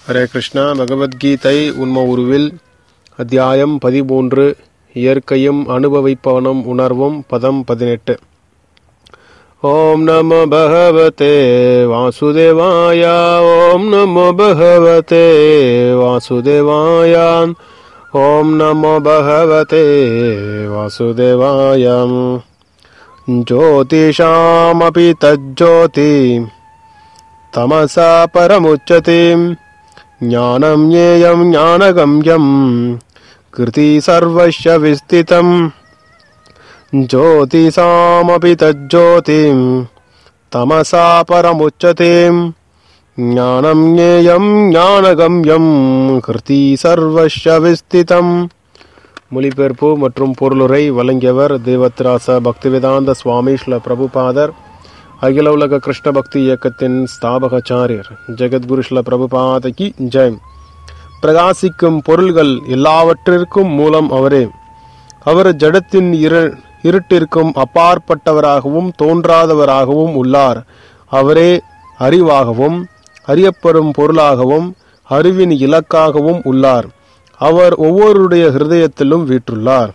ஹரே கிருஷ்ணா பகவத்கீதை உண்ம உருவில் அத்தியாயம் பதிமூன்று இயற்கையும் அனுபவிப்பவனும் உணர்வும் பதம் பதினெட்டு ஓம் நமோ பகவதே வாசுதேவாய ஓம் நமோ பகவதே வாசுதேவாய ஓம் நமோ பகவதே வாசுதேவாய ज्योतिषामपि तज्ज्योति तमसा परमुच्यते ज्ञानं ज्ञेयं ज्ञानगम्यं कृति सर्वस्य विस्थितम् ज्योतिषामपि तज्ज्योतिं तमसा परमुच्यते ज्ञानं ज्ञेयं ज्ञानगम्यं कृति सर्वस्य विस्थितम् மொழிபெயர்ப்பு மற்றும் பொருளுரை வழங்கியவர் தேவத்ராச பக்திவேதாந்த சுவாமி ஸ்ல பிரபுபாதர் அகில உலக கிருஷ்ண பக்தி இயக்கத்தின் ஸ்தாபகாச்சாரியர் ஜெகத்குரு ஸ்ல பிரபுபாதகி ஜெயம் பிரகாசிக்கும் பொருள்கள் எல்லாவற்றிற்கும் மூலம் அவரே அவர் ஜடத்தின் இரு இருட்டிற்கும் அப்பாற்பட்டவராகவும் தோன்றாதவராகவும் உள்ளார் அவரே அறிவாகவும் அறியப்படும் பொருளாகவும் அறிவின் இலக்காகவும் உள்ளார் அவர் ஒவ்வொருடைய ஹிருதயத்திலும் வீற்றுள்ளார்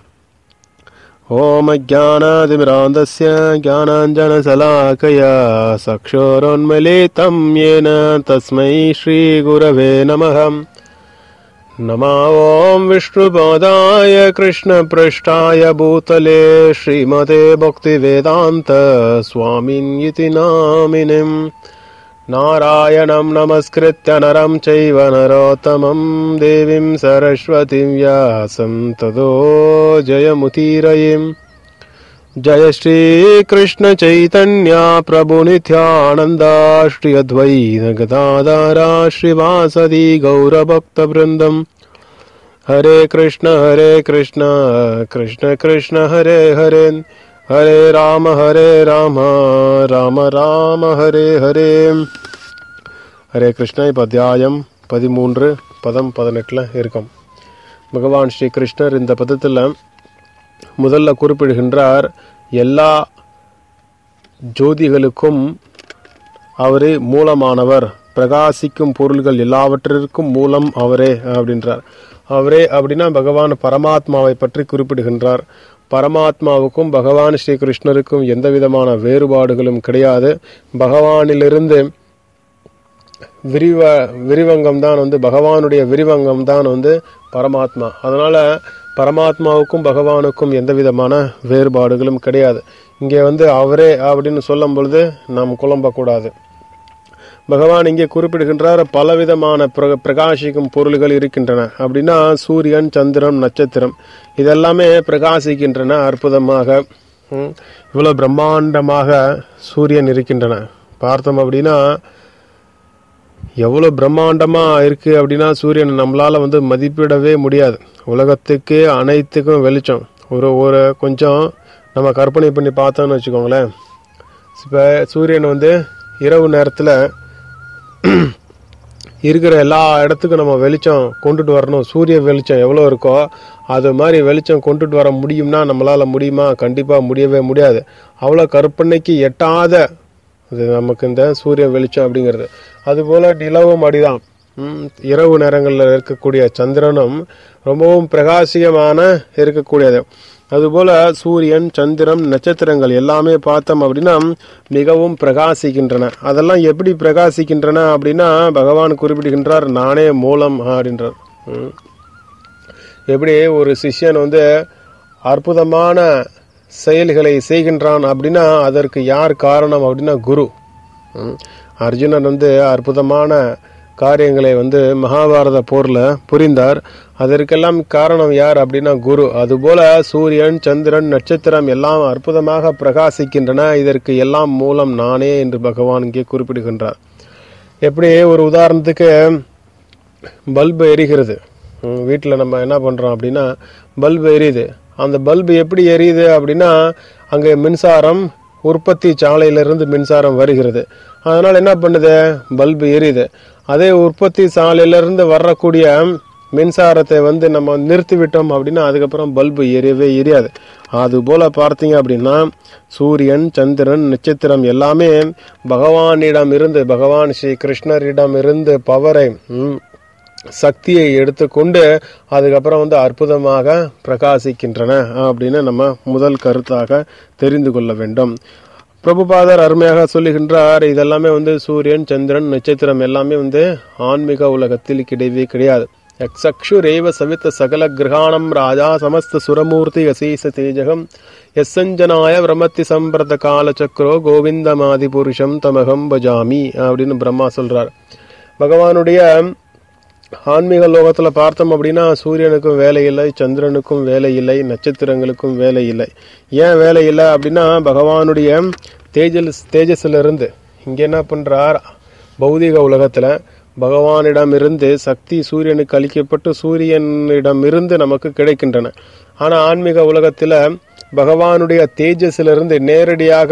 ஓம் அஜானாதிமிராந்தஸ்ய ஜானாஞ்சனசலாக்கயா சக்ஷோரோன்மலிதம் येन तस्मै श्रीगुरवे नमः नमा ॐ विष्णुपादाय कृष्णपृष्ठाय भूतले श्रीमते भक्तिवेदान्त स्वामिन् इति नामिनिम् नारायणं नमस्कृत्य नरं चैव नरोत्तमं देवीं सरस्वतीं व्यासं ततो जयमुतीरयिम् जय श्रीकृष्णचैतन्या प्रभुनित्यानन्दा श्री अद्वैतगदाधारा श्रीवासदि गौरभक्तवृन्दम् हरे कृष्ण हरे कृष्ण कृष्ण कृष्ण हरे हरे ஹரே ராம ஹரே ராம ராம ராம ஹரே ஹரே ஹரே கிருஷ்ணா இப்போ அத்தியாயம் பதிமூன்று பதம் பதினெட்டில் இருக்கும் பகவான் ஸ்ரீ கிருஷ்ணர் இந்த பதத்தில் முதல்ல குறிப்பிடுகின்றார் எல்லா ஜோதிகளுக்கும் அவரே மூலமானவர் பிரகாசிக்கும் பொருள்கள் எல்லாவற்றிற்கும் மூலம் அவரே அப்படின்றார் அவரே அப்படின்னா பகவான் பரமாத்மாவை பற்றி குறிப்பிடுகின்றார் பரமாத்மாவுக்கும் பகவான் ஸ்ரீ கிருஷ்ணருக்கும் எந்த விதமான வேறுபாடுகளும் கிடையாது பகவானிலிருந்து விரிவ விரிவங்கம் தான் வந்து பகவானுடைய விரிவங்கம் தான் வந்து பரமாத்மா அதனால பரமாத்மாவுக்கும் பகவானுக்கும் எந்த விதமான வேறுபாடுகளும் கிடையாது இங்கே வந்து அவரே அப்படின்னு சொல்லும் பொழுது நாம் குழம்பக்கூடாது பகவான் இங்கே குறிப்பிடுகின்றார் பலவிதமான பிர பிரகாசிக்கும் பொருள்கள் இருக்கின்றன அப்படின்னா சூரியன் சந்திரன் நட்சத்திரம் இதெல்லாமே பிரகாசிக்கின்றன அற்புதமாக இவ்வளோ பிரம்மாண்டமாக சூரியன் இருக்கின்றன பார்த்தோம் அப்படின்னா எவ்வளோ பிரம்மாண்டமாக இருக்குது அப்படின்னா சூரியன் நம்மளால் வந்து மதிப்பிடவே முடியாது உலகத்துக்கு அனைத்துக்கும் வெளிச்சம் ஒரு ஒரு கொஞ்சம் நம்ம கற்பனை பண்ணி பார்த்தோம்னு வச்சுக்கோங்களேன் இப்போ சூரியன் வந்து இரவு நேரத்தில் இருக்கிற எல்லா இடத்துக்கும் நம்ம வெளிச்சம் கொண்டுட்டு வரணும் சூரிய வெளிச்சம் எவ்வளோ இருக்கோ அது மாதிரி வெளிச்சம் கொண்டுட்டு வர முடியும்னா நம்மளால் முடியுமா கண்டிப்பாக முடியவே முடியாது அவ்வளோ கற்பனைக்கு எட்டாத இது நமக்கு இந்த சூரிய வெளிச்சம் அப்படிங்கிறது அதுபோல் நிலவும் அடிதான் இரவு நேரங்களில் இருக்கக்கூடிய சந்திரனும் ரொம்பவும் பிரகாசிகமான இருக்கக்கூடியது அதுபோல சூரியன் சந்திரன் நட்சத்திரங்கள் எல்லாமே பார்த்தோம் அப்படின்னா மிகவும் பிரகாசிக்கின்றன அதெல்லாம் எப்படி பிரகாசிக்கின்றன அப்படின்னா பகவான் குறிப்பிடுகின்றார் நானே மூலம் அப்படின்றார் எப்படி ஒரு சிஷ்யன் வந்து அற்புதமான செயல்களை செய்கின்றான் அப்படின்னா அதற்கு யார் காரணம் அப்படின்னா குரு அர்ஜுனன் வந்து அற்புதமான காரியங்களை வந்து மகாபாரத போர்ல புரிந்தார் அதற்கெல்லாம் காரணம் யார் அப்படின்னா குரு அதுபோல சூரியன் சந்திரன் நட்சத்திரம் எல்லாம் அற்புதமாக பிரகாசிக்கின்றன இதற்கு எல்லாம் மூலம் நானே என்று பகவான் இங்கே குறிப்பிடுகின்றார் எப்படி ஒரு உதாரணத்துக்கு பல்பு எரிகிறது வீட்டில் நம்ம என்ன பண்ணுறோம் அப்படின்னா பல்பு எரியுது அந்த பல்பு எப்படி எரியுது அப்படின்னா அங்கே மின்சாரம் உற்பத்தி சாலையிலிருந்து மின்சாரம் வருகிறது அதனால் என்ன பண்ணுது பல்பு எரியுது அதே உற்பத்தி சாலையிலிருந்து வரக்கூடிய மின்சாரத்தை வந்து நம்ம நிறுத்தி விட்டோம் அப்படின்னா அதுக்கப்புறம் பல்பு எரியவே எரியாது அது போல பார்த்தீங்க அப்படின்னா சூரியன் சந்திரன் நட்சத்திரம் எல்லாமே பகவானிடம் இருந்து பகவான் ஸ்ரீ கிருஷ்ணரிடம் இருந்து பவரை ம், சக்தியை எடுத்துக்கொண்டு அதுக்கப்புறம் வந்து அற்புதமாக பிரகாசிக்கின்றன அப்படின்னு நம்ம முதல் கருத்தாக தெரிந்து கொள்ள வேண்டும் பிரபுபாதர் அருமையாக சொல்லுகின்றார் இதெல்லாமே வந்து சூரியன் சந்திரன் நட்சத்திரம் எல்லாமே வந்து ஆன்மீக உலகத்தில் கிடையவே கிடையாது யக்ஷுரேவ சவித்த சகல கிரகாணம் ராஜா சமஸ்த சுரமூர்த்தி அசீச தேஜகம் எஸ்ஸஞ்சனாய பிரமத்தி சம்பிரத கால சக்கரோ கோவிந்தமாதி புருஷம் தமகம் பஜாமி அப்படின்னு பிரம்மா சொல்றார் பகவானுடைய ஆன்மீக லோகத்துல பார்த்தோம் அப்படின்னா சூரியனுக்கும் வேலை இல்லை சந்திரனுக்கும் வேலை இல்லை நட்சத்திரங்களுக்கும் வேலை இல்லை ஏன் வேலை இல்லை அப்படின்னா பகவானுடைய தேஜஸ் தேஜஸ்ல இருந்து இங்க என்ன பண்றார் பௌதிக உலகத்துல பகவானிடமிருந்து சக்தி சூரியனுக்கு அளிக்கப்பட்டு சூரியனிடமிருந்து நமக்கு கிடைக்கின்றன ஆனா ஆன்மீக உலகத்துல பகவானுடைய தேஜஸிலிருந்து நேரடியாக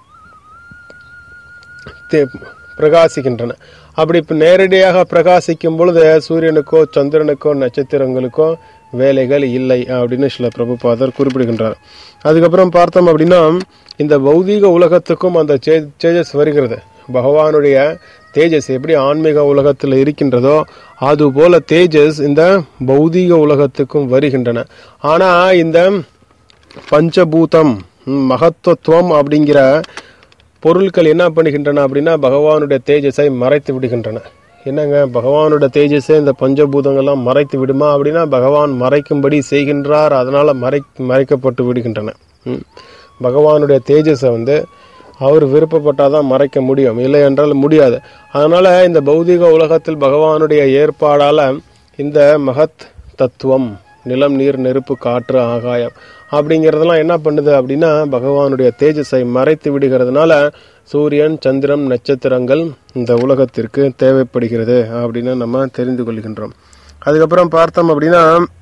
தே- பிரகாசிக்கின்றன அப்படி இப்ப நேரடியாக பிரகாசிக்கும் பொழுது சூரியனுக்கோ சந்திரனுக்கோ நட்சத்திரங்களுக்கோ வேலைகள் இல்லை அப்படின்னு சில பிரபுபாதர் குறிப்பிடுகின்றார் அதுக்கப்புறம் பார்த்தோம் அப்படின்னா இந்த பௌதீக உலகத்துக்கும் அந்த சே- தேஜஸ் வருகிறது பகவானுடைய தேஜஸ் எப்படி ஆன்மீக உலகத்தில் இருக்கின்றதோ அதுபோல தேஜஸ் இந்த பௌதீக உலகத்துக்கும் வருகின்றன ஆனா இந்த பஞ்சபூதம் ம், மகத்துவம் அப்படிங்கிற பொருட்கள் என்ன பண்ணுகின்றன அப்படின்னா பகவானுடைய தேஜஸை மறைத்து விடுகின்றன என்னங்க பகவானுடைய தேஜஸை இந்த பஞ்சபூதங்கள்லாம் மறைத்து விடுமா அப்படின்னா பகவான் மறைக்கும்படி செய்கின்றார் அதனால மறை மறைக்கப்பட்டு விடுகின்றன ம். பகவானுடைய தேஜஸை வந்து அவர் விருப்பப்பட்டாதான் மறைக்க முடியும் இல்லை என்றால் முடியாது அதனால இந்த பௌதிக உலகத்தில் பகவானுடைய ஏற்பாடால இந்த மகத் தத்துவம் நிலம் நீர் நெருப்பு காற்று ஆகாயம் அப்படிங்கிறதெல்லாம் என்ன பண்ணுது அப்படின்னா பகவானுடைய தேஜஸை மறைத்து விடுகிறதுனால சூரியன் சந்திரன் நட்சத்திரங்கள் இந்த உலகத்திற்கு தேவைப்படுகிறது அப்படின்னு நம்ம தெரிந்து கொள்கின்றோம் அதுக்கப்புறம் பார்த்தோம் அப்படின்னா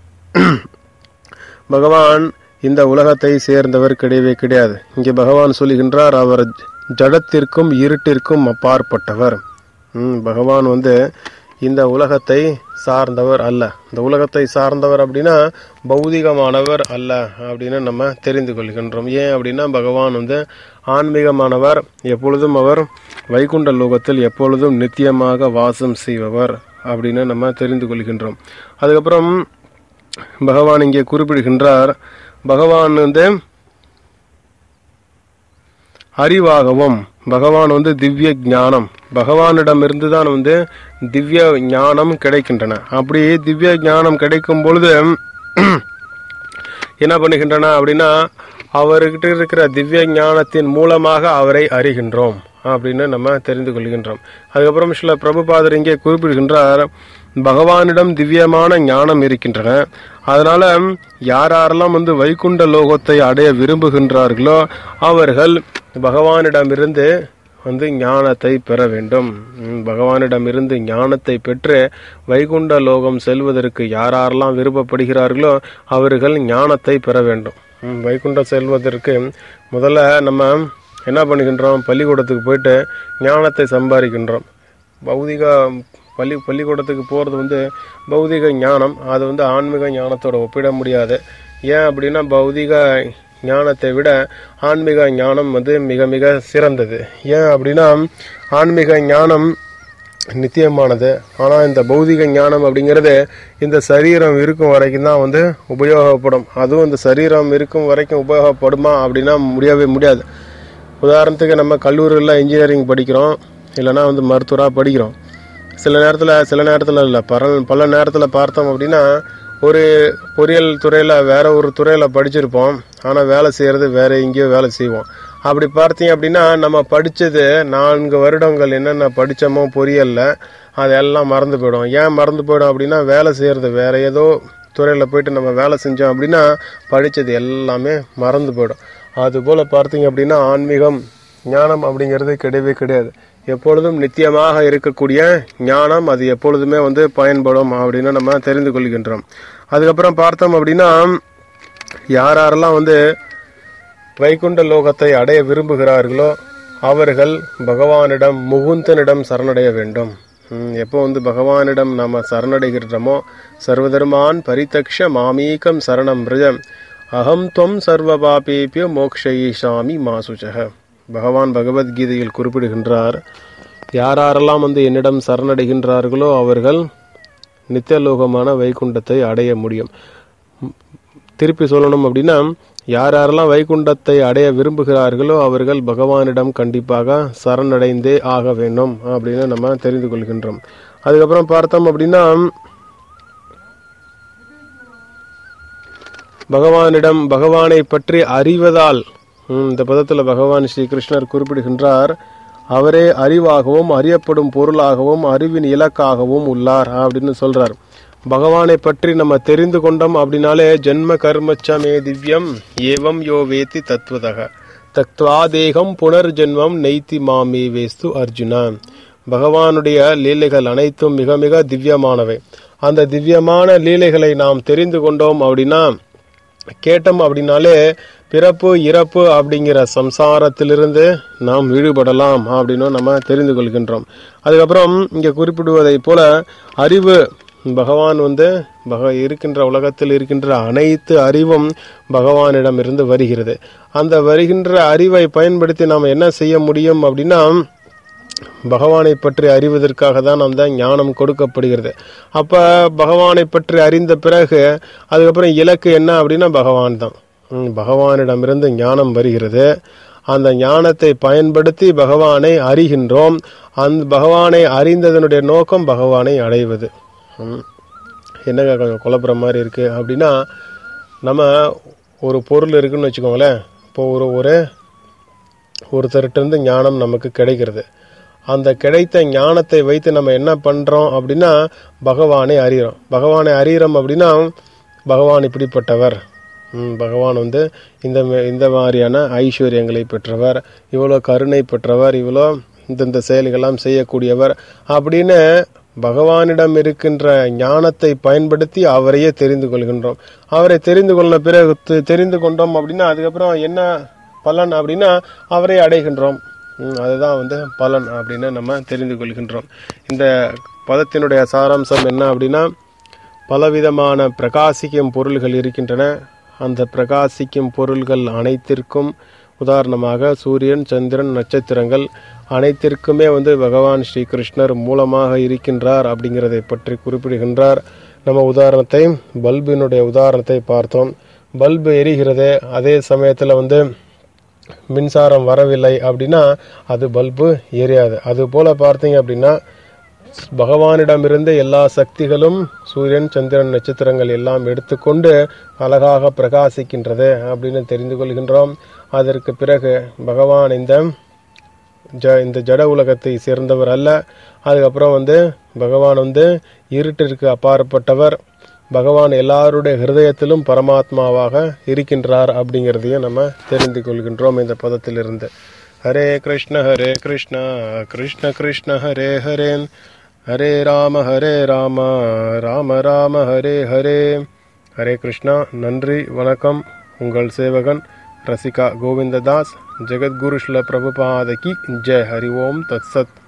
பகவான் இந்த உலகத்தை சேர்ந்தவர் கிடையவே கிடையாது இங்கே பகவான் சொல்லுகின்றார் அவர் ஜடத்திற்கும் இருட்டிற்கும் அப்பாற்பட்டவர் ம், பகவான் வந்து இந்த உலகத்தை சார்ந்தவர் அல்ல இந்த உலகத்தை சார்ந்தவர் அப்படின்னா பௌதிகமானவர் அல்ல அப்படின்னு நம்ம தெரிந்து கொள்கின்றோம் ஏன் அப்படின்னா பகவான் வந்து ஆன்மீகமானவர் எப்பொழுதும் அவர் வைகுண்ட லோகத்தில் எப்பொழுதும் நித்தியமாக வாசம் செய்பவர் அப்படின்னு நம்ம தெரிந்து கொள்கின்றோம் அதுக்கப்புறம் பகவான் இங்கே குறிப்பிடுகின்றார் பகவான் வந்து அறிவாகவும் பகவான் வந்து திவ்ய ஞானம் பகவானிடமிருந்து தான் வந்து திவ்ய ஞானம் கிடைக்கின்றன அப்படி திவ்ய ஞானம் கிடைக்கும் பொழுது என்ன பண்ணுகின்றன அப்படின்னா அவர்கிட்ட இருக்கிற திவ்ய ஞானத்தின் மூலமாக அவரை அறிகின்றோம் அப்படின்னு நம்ம தெரிந்து கொள்கின்றோம் அதுக்கப்புறம் சில பிரபுபாதர் இங்கே குறிப்பிடுகின்றார் பகவானிடம் திவ்யமான ஞானம் இருக்கின்றன அதனால யார் யாரெல்லாம் வந்து வைகுண்ட லோகத்தை அடைய விரும்புகின்றார்களோ அவர்கள் பகவானிடமிருந்து வந்து ஞானத்தை பெற வேண்டும் ம், பகவானிடமிருந்து ஞானத்தை பெற்று வைகுண்ட லோகம் செல்வதற்கு யார் யாரெல்லாம் விருப்பப்படுகிறார்களோ அவர்கள் ஞானத்தை பெற வேண்டும் ம், வைகுண்டம் செல்வதற்கு முதல்ல நம்ம என்ன பண்ணுகின்றோம் பள்ளிக்கூடத்துக்கு போயிட்டு ஞானத்தை சம்பாதிக்கின்றோம் பௌதிக பள்ளி பள்ளிக்கூடத்துக்கு போகிறது வந்து பௌதிக ஞானம் அது வந்து ஆன்மீக ஞானத்தோட ஒப்பிட முடியாது ஏன் அப்படின்னா பௌதிக ஞானத்தை விட ஆன்மீக ஞானம் வந்து மிக மிக சிறந்தது ஏன் அப்படின்னா ஆன்மீக ஞானம் நித்தியமானது ஆனால் இந்த பௌதிக ஞானம் அப்படிங்கிறது இந்த சரீரம் இருக்கும் வரைக்கும் தான் வந்து உபயோகப்படும் அதுவும் இந்த சரீரம் இருக்கும் வரைக்கும் உபயோகப்படுமா அப்படின்னா முடியவே முடியாது உதாரணத்துக்கு நம்ம கல்லூரியில் இன்ஜினியரிங் படிக்கிறோம் இல்லைன்னா வந்து மருத்துவராக படிக்கிறோம் சில நேரத்தில் சில நேரத்தில் இல்லை பல பல நேரத்தில் பார்த்தோம் அப்படின்னா ஒரு பொறியியல் துறையில் வேற ஒரு துறையில் படிச்சிருப்போம் ஆனால் வேலை செய்கிறது வேற எங்கேயோ வேலை செய்வோம் அப்படி பார்த்தீங்க அப்படின்னா நம்ம படித்தது நான்கு வருடங்கள் என்னென்ன படித்தோமோ பொறியியலில் அதெல்லாம் மறந்து போயிடும் ஏன் மறந்து போயிடும் அப்படின்னா வேலை செய்கிறது வேற ஏதோ துறையில் போயிட்டு நம்ம வேலை செஞ்சோம் அப்படின்னா படித்தது எல்லாமே மறந்து போயிடும் அதுபோல் பார்த்தீங்க அப்படின்னா ஆன்மீகம் ஞானம் அப்படிங்கிறது கிடையவே கிடையாது எப்பொழுதும் நித்தியமாக இருக்கக்கூடிய ஞானம் அது எப்பொழுதுமே வந்து பயன்படும் அப்படின்னு நம்ம தெரிந்து கொள்கின்றோம் அதுக்கப்புறம் பார்த்தோம் அப்படின்னா யார் யாரெல்லாம் வந்து வைகுண்ட லோகத்தை அடைய விரும்புகிறார்களோ அவர்கள் பகவானிடம் முகுந்தனிடம் சரணடைய வேண்டும் ம், எப்போ வந்து பகவானிடம் நாம சரணடைகின்றோமோ சர்வதர்மான் பரிதக்ஷ மாமீகம் சரணம் மிருஜம் அகம் துவம் சர்வ பாபேபிய மோக்ஷயிஷாமி மாசுச்சக பகவான் பகவத்கீதையில் குறிப்பிடுகின்றார் யாரெல்லாம் வந்து என்னிடம் சரணடைகின்றார்களோ அவர்கள் நித்தியலோகமான வைகுண்டத்தை அடைய முடியும் திருப்பி சொல்லணும் அப்படின்னா யார் யாரெல்லாம் வைகுண்டத்தை அடைய விரும்புகிறார்களோ அவர்கள் பகவானிடம் கண்டிப்பாக சரணடைந்தே ஆக வேண்டும் அப்படின்னு நம்ம தெரிந்து கொள்கின்றோம் அதுக்கப்புறம் பார்த்தோம் அப்படின்னா பகவானிடம் பகவானை பற்றி அறிவதால் ம், இந்த பதத்தில் பகவான் ஸ்ரீ கிருஷ்ணர் குறிப்பிடுகின்றார் அவரே அறிவாகவும் அறியப்படும் பொருளாகவும் அறிவின் இலக்காகவும் உள்ளார் அப்படின்னு சொல்றார் பகவானை பற்றி நம்ம தெரிந்து கொண்டோம் அப்படின்னாலே ஜென்ம கர்மச்சமே திவ்யம் ஏவம் யோ வேத்தி தத்துவதக தத்வா தேகம் புனர்ஜென்மம் நெய்தி மாமே வேஸ்து அர்ஜுனா பகவானுடைய லீலைகள் அனைத்தும் மிக மிக திவ்யமானவை அந்த திவ்யமான லீலைகளை நாம் தெரிந்து கொண்டோம் அப்படின்னா கேட்டோம் அப்படின்னாலே பிறப்பு இறப்பு அப்படிங்கிற சம்சாரத்திலிருந்து நாம் விடுபடலாம் அப்படின்னு நம்ம தெரிந்து கொள்கின்றோம் அதுக்கப்புறம் இங்கே குறிப்பிடுவதைப் போல அறிவு பகவான் வந்து பக இருக்கின்ற உலகத்தில் இருக்கின்ற அனைத்து அறிவும் பகவானிடம் இருந்து வருகிறது அந்த வருகின்ற அறிவை பயன்படுத்தி நாம் என்ன செய்ய முடியும் அப்படின்னா பகவானை பற்றி அறிவதற்காக தான் அந்த ஞானம் கொடுக்கப்படுகிறது அப்ப பகவானை பற்றி அறிந்த பிறகு அதுக்கப்புறம் இலக்கு என்ன அப்படின்னா பகவான் தான் ம், பகவானிடமிருந்து ஞானம் வருகிறது அந்த ஞானத்தை பயன்படுத்தி பகவானை அறிகின்றோம் அந்த பகவானை அறிந்ததனுடைய நோக்கம் பகவானை அடைவது ம். என்னங்க கொஞ்சம் குழப்புற மாதிரி இருக்கு அப்படின்னா நம்ம ஒரு பொருள் இருக்குன்னு வச்சுக்கோங்களேன் இப்போ ஒரு ஒரு ஒருத்தர்கிட்ட ஞானம் நமக்கு கிடைக்கிறது அந்த கிடைத்த ஞானத்தை வைத்து நம்ம என்ன பண்றோம் அப்படின்னா பகவானை அறிகிறோம் பகவானை அறிகிறோம் அப்படின்னா பகவான் இப்படிப்பட்டவர் ம், பகவான் வந்து இந்த மே- இந்த மாதிரியான ஐஸ்வர்யங்களை பெற்றவர் இவ்வளோ கருணை பெற்றவர் இவ்வளோ இந்தந்த செயல்களெல்லாம் செய்யக்கூடியவர் அப்படின்னு பகவானிடம் இருக்கின்ற ஞானத்தை பயன்படுத்தி அவரையே தெரிந்து கொள்கின்றோம் அவரை தெரிந்து கொள்ள பிறகு தெ- தெரிந்து கொண்டோம் அப்படின்னா அதுக்கப்புறம் என்ன பலன் அப்படின்னா அவரை அடைகின்றோம் ம், அதுதான் வந்து பலன் அப்படின்னு நம்ம தெரிந்து கொள்கின்றோம் இந்த பதத்தினுடைய சாராம்சம் என்ன அப்படின்னா பலவிதமான பிரகாசிக்கும் பொருள்கள் இருக்கின்றன அந்த பிரகாசிக்கும் பொருள்கள் அனைத்திற்கும் உதாரணமாக சூரியன் சந்திரன் நட்சத்திரங்கள் அனைத்திற்குமே வந்து பகவான் ஸ்ரீ கிருஷ்ணர் மூலமாக இருக்கின்றார் அப்படிங்கிறதை பற்றி குறிப்பிடுகின்றார் நம்ம உதாரணத்தை பல்பினுடைய உதாரணத்தை பார்த்தோம் பல்பு எரிகிறது அதே சமயத்தில் வந்து மின்சாரம் வரவில்லை அப்படின்னா அது பல்பு எரியாது அது போல பார்த்தீங்க அப்படின்னா பகவானிடமிருந்து எல்லா சக்திகளும் சூரியன் சந்திரன் நட்சத்திரங்கள் எல்லாம் எடுத்துக்கொண்டு அழகாக பிரகாசிக்கின்றது அப்படின்னு தெரிந்து கொள்கின்றோம் அதற்கு பிறகு பகவான் இந்த ஜ இந்த ஜட உலகத்தை சேர்ந்தவர் அல்ல அதுக்கப்புறம் வந்து பகவான் வந்து இருட்டிற்கு அப்பாற்பட்டவர் பகவான் எல்லாருடைய ஹிருதயத்திலும் பரமாத்மாவாக இருக்கின்றார் அப்படிங்கிறதையும் நம்ம தெரிந்து கொள்கின்றோம் இந்த பதத்திலிருந்து ஹரே கிருஷ்ண ஹரே கிருஷ்ண கிருஷ்ண கிருஷ்ண ஹரே ஹரேன் ஹரே ராம ஹரே ராம ராம ராம ஹரே ஹரே ஹரே கிருஷ்ணா நன்றி வணக்கம் உங்கள் சேவகன் ரசிகா கோவிந்ததாஸ் ஜெகத்குரு ஸ்ல பிரபுபாதகி ஜெய் ஹரி ஓம் தத்சத்